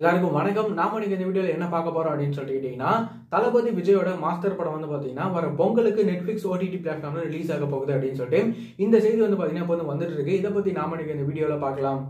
எல்லாருக்கும் வணக்கம் நாம இன்னைக்கு இந்த வீடியோல என்ன பார்க்க போறோம் அப்படின்னு சொல்லிட்டு கேட்டீங்கன்னா தளபதி விஜயோட மாஸ்டர் படம் வந்து பாத்தீங்கன்னா வர பொங்கலுக்கு நெட்ஃபிளிக்ஸ் ஓடிடி பிளாட்ஃபார்ம்ல ரிலீஸ் ஆக போகுது அப்படின்னு சொல்லிட்டு இந்த செய்தி வந்து பாத்தீங்கன்னா இப்போ வந்து வந்துட்டு இருக்கு இதை பத்தி நாம இன்னைக்கு இந்த வீடியோல பார்க்கலாம்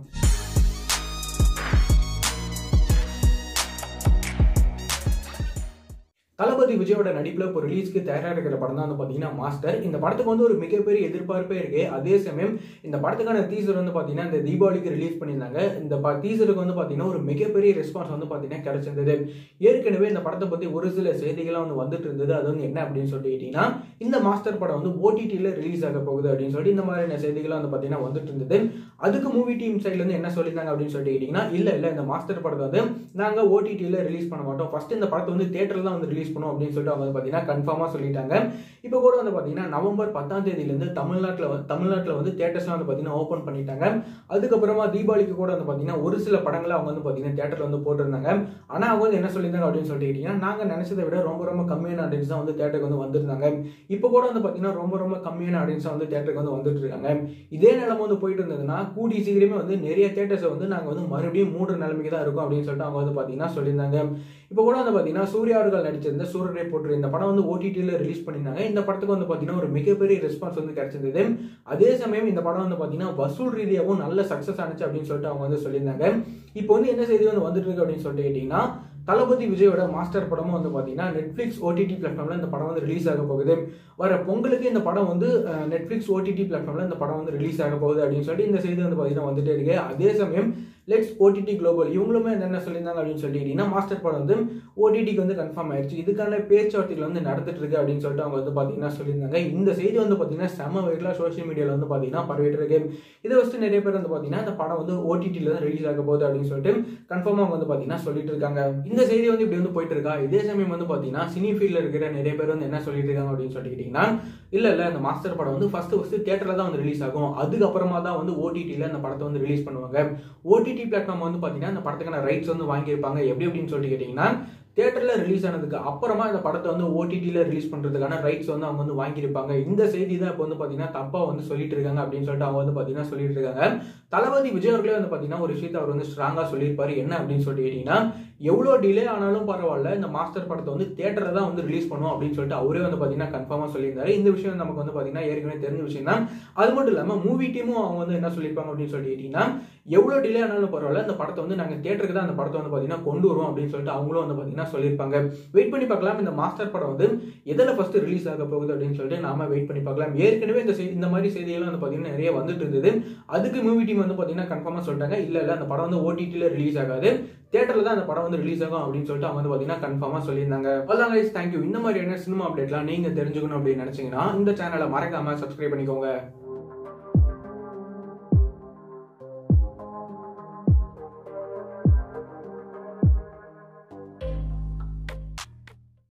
தளபதி விஜயோட நடிப்புல இப்போ ரிலீஸ்க்கு தயாரா இருக்கிற படம் தான் வந்து பாத்தீங்கன்னா மாஸ்டர் இந்த படத்துக்கு வந்து ஒரு மிகப்பெரிய எதிர்பார்ப்பே இருக்கு அதே சமயம் இந்த படத்துக்கான டீசர் வந்து பாத்தீங்கன்னா இந்த தீபாவளிக்கு ரிலீஸ் பண்ணியிருந்தாங்க இந்த டீசருக்கு வந்து பாத்தீங்கன்னா ஒரு மிகப்பெரிய ரெஸ்பான்ஸ் வந்து பாத்தீங்கன்னா கிடைச்சிருந்தது ஏற்கனவே இந்த படத்தை பத்தி ஒரு சில செய்திகள்லாம் வந்து வந்துட்டு இருந்தது அது வந்து என்ன அப்படின்னு சொல்லிட்டு கேட்டீங்கன்னா இந்த மாஸ்டர் படம் வந்து ஓடிடியில் ரிலீஸ் ஆக போகுது அப்படின்னு சொல்லிட்டு இந்த மாதிரியான செய்திகள்லாம் வந்து பாத்தீங்கன்னா வந்துட்டு இருந்தது அதுக்கு மூவி டீம் சைட்ல இருந்து என்ன சொல்லியிருந்தாங்க அப்படின்னு சொல்லிட்டு கேட்டீங்கன்னா இல்ல இல்ல இந்த மாஸ்டர் படத்தை வந்து நாங்க ஓடிடியில் ரிலீஸ் பண்ண மாட்டோம் ஃபர்ஸ்ட் இந்த படத்தை வந்து தேட்டர்ல தான் வந்து ரிலீஸ் பண்ணும் அப்படின்னு சொல்லிட்டு அவங்க வந்து பாத்தீங்கன்னா கன்ஃபார்மா சொல்லிட்டாங்க இப்போ கூட வந்து பாத்தீங்கன்னா நவம்பர் பத்தாம் தேதியிலேருந்து தமிழ்நாட்டில் வந்து தமிழ்நாட்டில் வந்து தேட்டர்ஸ்லாம் வந்து பாத்தீங்கன்னா ஓப்பன் பண்ணிட்டாங்க அதுக்கப்புறமா தீபாவளிக்கு கூட வந்து பாத்தீங்கன்னா ஒரு சில படங்களை அவங்க வந்து பாத்தீங்கன்னா தேட்டர்ல வந்து போட்டிருந்தாங்க ஆனா அவங்க வந்து என்ன சொல்லியிருந்தாங்க அப்படின்னு சொல்லிட்டு கேட்டீங்கன்னா நாங்க நினைச்சதை விட ரொம்ப ரொம்ப கம்மியான ஆடியன்ஸ் தான் வந்து தேட்டருக்கு வந்து வந்திருந்தாங்க இப்போ கூட வந்து பாத்தீங்கன்னா ரொம்ப ரொம்ப கம்மியான ஆடியன்ஸ் வந்து தேட்டருக்கு வந்து வந்துட்டு இருக்காங்க இதே நிலைமை வந்து போயிட்டு இருந்ததுன்னா கூடி சீக்கிரமே வந்து நிறைய தேட்டர்ஸை வந்து நாங்க வந்து மறுபடியும் மூன்று நிலைமைக்கு தான் இருக்கும் அப்படின்னு சொல்லிட்டு அவங்க வந்து பாத்தீங்கன்னா சொல்லியிருந்தாங்க இப்போ கூட வந்து பாத்தீங்கன்னா சூர்யா அவர்கள் நடிச்சிருந்த சூரரை போட்டு இந்த படம் வந்து ஓடிடியில் ரிலீஸ் பண்ணியிருந்தாங்க இந்த படத்துக்கு வந்து பாத்தீங்கன்னா ஒரு மிகப்பெரிய ரெஸ்பான்ஸ் வந்து கிடைச்சிருந்தது அதே சமயம் இந்த படம் வந்து பாத்தீங்கன்னா வசூல் ரீதியாகவும் நல்ல சக்சஸ் ஆனிச்சு அப்படின்னு சொல்லிட்டு அவங்க வந்து சொல்லியிருந்தாங்க இப்போ வந்து என்ன செய்தி வந்து வந்துட்டு இருக்கு அப்படின்னு சொல்லிட்டு கேட்டீங்கன்னா தளபதி விஜயோட மாஸ்டர் படமும் வந்து பார்த்தீங்கன்னா நெட்ஃப்ளிக்ஸ் ஓடிடி பிளாட்ஃபார்மில் இந்த படம் வந்து ரிலீஸ் ஆக போகுது வர பொங்கலுக்கு இந்த படம் வந்து நெட்ஃப்ளிக்ஸ் ஓடிடி பிளாட்ஃபார்மில் இந்த படம் வந்து ரிலீஸ் ஆக போகுது அப்படின்னு சொல்லிட்டு இந்த செய்தி வந்து பார்த்தீங்கன்னா வந்துட்டே இருக்கு அதே சமயம் லெட்ஸ் ஓடிடி குளோபல் இவங்களுமே என்ன சொல்லியிருந்தாங்க அப்படின்னு சொல்லிட்டீங்கன்னா மாஸ்டர் படம் வந்து ஓடிடிக்கு வந்து கன்ஃபார்ம் ஆயிடுச்சு இதுக்கான பேச்சுவார்த்தைகள் வந்து நடந்துட்டு இருக்கு அப்படின்னு சொல்லிட்டு அவங்க வந்து பார்த்தீங்கன்னா சொல்லியிருந்தாங்க இந்த செய்தி வந்து பார்த்தீங்கன்னா செம வைரலாக சோஷியல் மீடியாவில் வந்து பார்த்தீங்கன்னா பரவிட்டு இருக்கு இதை வச்சு நிறைய பேர் வந்து பார்த்தீங்கன்னா இந்த படம் வந்து ஓடிடியில் தான் ரிலீஸ் ஆக போகுது அப்படின்னு சொல்லிட்டு கன்ஃபார்மாக அவங்க வந்து பார்த்தீங்கன்னா சொல்லிட்டு இருக்காங்க இந்த செய்தி வந்து இப்படி வந்து போயிட்டு இருக்கா இதே சமயம் வந்து பார்த்தீங்கன்னா சினி ஃபீல்டில் இருக்கிற நிறைய பேர் வந்து என்ன சொல்லிட்டு இருக்காங்க அப்படின்னு சொல்லிக்கிட்டீங்கன்னா இல்லை இல்லை இந்த மாஸ்டர் படம் வந்து ஃபர்ஸ்ட் ஃபர்ஸ்ட் தேட்டரில் தான் வந்து ரிலீஸ் ஆகும் அதுக்கப்புறமா தான் வந்து ஓடிடியில் அந்த படத்தை வந்து ரிலீஸ் பண்ணுவாங்க ஓடிடி பிளாட்ஃபார்ம் வந்து பார்த்தீங்கன்னா அந்த படத்துக்கான ரைட்ஸ் வந்து வாங்கியிருப்பாங்க எப்படி அப்படின்னு சொல்லிட்டு கேட்டிங்கன்னா தேட்டரில் ரிலீஸ் ஆனதுக்கு அப்புறமா இந்த படத்தை வந்து ஓடிடியில் ரிலீஸ் பண்ணுறதுக்கான ரைட்ஸ் வந்து அவங்க வந்து வாங்கியிருப்பாங்க இந்த செய்தி தான் இப்போ வந்து பார்த்தீங்கன்னா தப்பாக வந்து சொல்லிட்டு இருக்காங்க அப்படின்னு சொல்லிட்டு அவங்க வந்து பார்த்தீங்கன்னா சொல்லிட்டு இருக்காங்க தளபதி விஜய் அவர்களே வந்து பார்த்தீங்கன்னா ஒரு விஷயத்தை அவர் வந்து ஸ்ட்ராங்காக சொல்லியிருப்பாரு என்ன அப்படின்னு சொல்லிட்டு கேட்டிங்கன்னா எவ்வளோ டிலே ஆனாலும் பரவாயில்ல இந்த மாஸ்டர் படத்தை வந்து தேட்டரில் தான் வந்து ரிலீஸ் பண்ணும் அப்படின்னு சொல்லிட்டு அவரே வந்து பார்த்தீங்கன்னா கன்ஃபார்மாக சொல்லியிருந்தாரு இந்த விஷயம் நமக்கு வந்து பார்த்தீங்கன்னா ஏற்கனவே தெரிஞ்ச விஷயம் தான் அது மட்டும் இல்லாமல் மூவி டீமும் அவங்க வந்து என்ன சொல்லியிருப்பாங்க அப்படின்னு சொல்லிட்டு கேட்டிங்கன்னா எவ்வளோ டிலே ஆனாலும் பரவாயில்ல இந்த படத்தை வந்து நாங்கள் தேட்டருக்கு தான் அந்த படத்தை வந்து பார்த்தீங்கன்னா கொண்டு வரும் அப்படின்னு சொல்லிட்டு அவங்களும் வந்து பார்த்தீங்கன்னா சொல்லியிருப்பாங்க வெயிட் பண்ணி பார்க்கலாம் இந்த மாஸ்டர் படம் வந்து எதில் ஃபர்ஸ்ட் ரிலீஸ் ஆக போகுது அப்படின்னு சொல்லிட்டு நாம வெயிட் பண்ணி பார்க்கலாம் ஏற்கனவே இந்த இந்த மாதிரி செய்திகள்லாம் வந்து பார்த்தீங்கன்னா நிறைய வந்துட்டு இருந்தது அதுக்கு மூவி டீம் வந்து பார்த்தீங்கன்னா கன்ஃபார்மாக சொல்லிட்டாங்க இல்லை இல்லை அந்த படம் வந்து ஓடிடியில் ரிலீஸ் ஆகாது தேட்டரில் தான் அந்த படம் வந்து ரிலீஸ் ஆகும் அப்படின்னு சொல்லிட்டு அவங்க வந்து பார்த்தீங்கன்னா கன்ஃபார்மாக சொல்லியிருந்தாங்க அதான் கைஸ் தேங்க்யூ இந்த மாதிரியான சினிமா அப்டேட்லாம் நீங்கள் தெரிஞ்சுக்கணும் அப்படின்னு நினச்சிங்கன்னா இந்த சேனலை மறக்காம சப்ஸ்கிரைப் பண்ணிக்கோங்க